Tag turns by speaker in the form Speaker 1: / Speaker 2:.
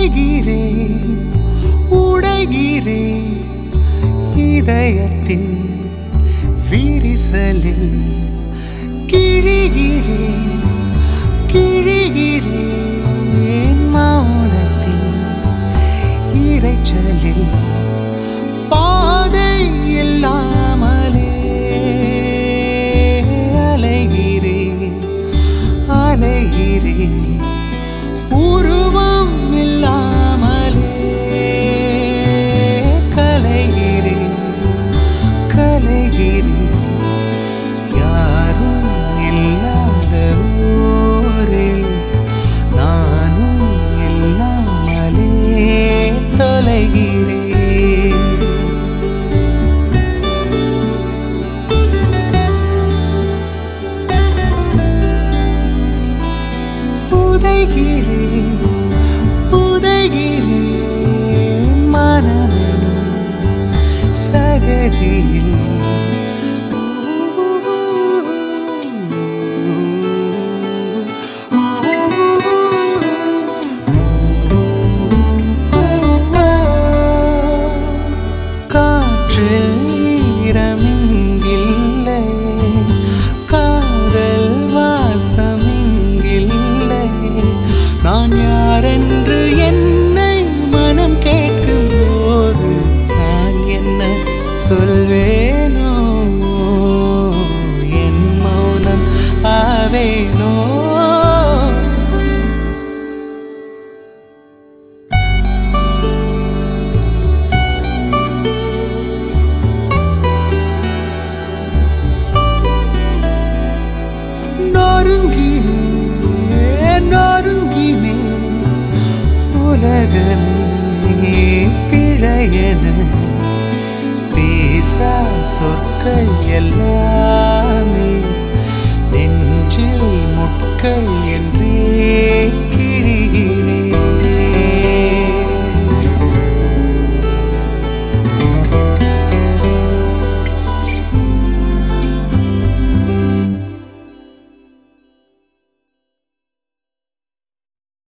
Speaker 1: உடைகிறேன் உடைகிறேன் இதயத்தின் விரிசலில் கிழிகிறேன் கிழிகிறேன் மௌனத்தின் இரைச்சலில் பாதை இல்லாமலே அலைகிறேன் அலைகிறேன் உருவம் இல்லாமலே கலைகிறேன் கலைகிறேன் யாரும் இல்லாத ஊரில் நானும் இல்லாமலே தொலைகிறேன் புதைகிறேன் புதைகிறேன் மனமெனும் சகதியில் காற்றில் ஈரமிங்கில்லை காதல் வாசமிங்கில்லை நான் யாரென்று என்னை மனம் கேட்கும் போது நான் என்ன சொல்வேனோ என் மௌனம் ஆவேனோ நொறுங்கினேன் நொறுங்கினேன் உலகமே பிழையன பேசா சொற்கள் எல்லாம்